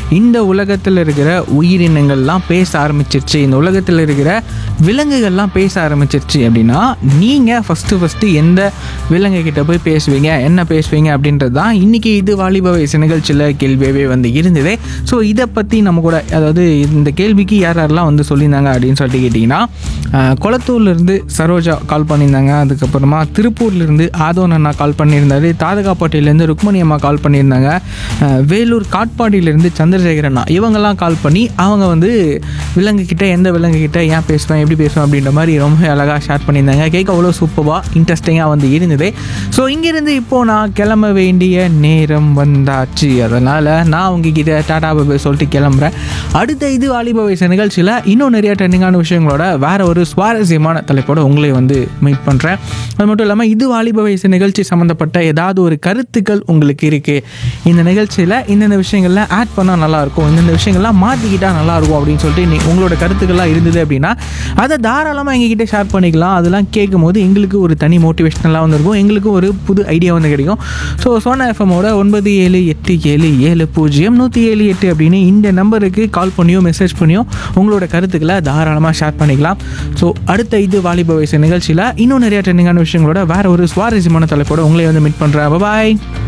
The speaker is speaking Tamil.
இந்த உலகத்தில் இருக்கிற உயிரினங்கள்லாம் பேச ஆரம்பிச்சிருச்சு இந்த உலகத்தில் இருக்கிற விலங்குகள்லாம் பேச ஆரம்பிச்சிருச்சு அப்படின்னா நீங்கள் ஃபஸ்ட்டு ஃபஸ்ட்டு எந்த விலங்கு கிட்ட போய் பேசுவீங்க என்ன பேசுவீங்க அப்படின்றது தான் இன்றைக்கி இது வாலிப வயசு நிகழ்ச்சியில் கேள்வியாகவே வந்து இருந்தது ஸோ இதை பற்றி நம்ம கூட அதாவது இந்த கேள்விக்கு யார் யாரெல்லாம் வந்து சொல்லியிருந்தாங்க அப்படின்னு சொல்லிட்டு கேட்டிங்கன்னா ஆஹ், குளத்தூர்லேருந்து சரோஜா கால் பண்ணியிருந்தாங்க அதுக்கப்புறமா திருப்பூர்லேருந்து ஆதோன் அண்ணா கால் பண்ணியிருந்தாரு தாதகாப்பட்டியிலேருந்து ருக்மணி அம்மா கால் பண்ணியிருந்தாங்க ஆஹ், வேலூர் காட்பாடியிலேருந்து சந்திரசேகர் அண்ணா இவங்கெல்லாம் கால் பண்ணி அவங்க வந்து விலங்கு கிட்ட எந்த விலங்கு கிட்ட ஏன் பேசுவேன் எப்படி பேசுவேன் அப்படின்ற மாதிரி ரொம்ப அழகாக ஷேர் பண்ணியிருந்தாங்க கேட்க அவ்வளோ சூப்பராக இன்ட்ரெஸ்டிங்காக வந்து இருந்தது ஸோ இங்கேருந்து இப்போது நான் கிளம்ப வேண்டிய நேரம் வந்தாச்சு அதனால் நான் உங்ககிட்ட டாடா பாய் சொல்லிட்டு கிளம்புறேன் அடுத்த இது வாலிப வயசு நிகழ்ச்சியில் இன்னும் நிறைய ட்ரெண்டிங்கான விஷயங்களோட வேற ஒரு சுவாரஸ்யமான தலைப்போட உங்களை வந்து மீட் பண்ணுறேன் அது மட்டும் இல்லாமல் இது வாலிப வயசு நிகழ்ச்சி சம்மந்தப்பட்ட ஏதாவது ஒரு கருத்துக்கள் உங்களுக்கு இருக்குது இந்த நிகழ்ச்சியில் இந்தந்த விஷயங்கள்ல ஆட் பண்ணால் நல்லாயிருக்கும் இந்தந்த விஷயங்கள்லாம் மாற்றிக்கிட்டால் நல்லாயிருக்கும் அப்படின்னு சொல்லிட்டு நீ உங்களோட கருத்துக்கள்லாம் இருந்தது அப்படின்னா அதை தாராளமாக எங்ககிட்ட ஷேர் பண்ணிக்கலாம் அதெல்லாம் கேட்கும் போது எங்களுக்கு ஒரு தனி மோட்டிவேஷனலாக வந்துருக்கும் எங்களுக்கு ஒரு புது ஐடியா வந்து கிடைக்கும் ஸோ சோனா எஃப்எம்மோட ஒன்பது ஏழு எட்டு ஏழு ஏழு பூஜ்ஜியம் நூற்றி ஏழு எட்டு அப்படின்னு இந்த நம்பருக்கு கால் பண்ணியோ மெசேஜ் பண்ணியோ உங்களோட கருத்துக்களை தாராளமாக ஷேர் பண்ணிக்கலாம் ஸோ அடுத்த இது வாலிப வயசு நிகழ்ச்சியில் இன்னும் நிறைய ட்ரெண்டிங்கான விஷயங்களோட வேற ஒரு சுவாரஸ்யமான தலைப்போட உங்களை வந்து மீட் பண்ணுறேன் பாய்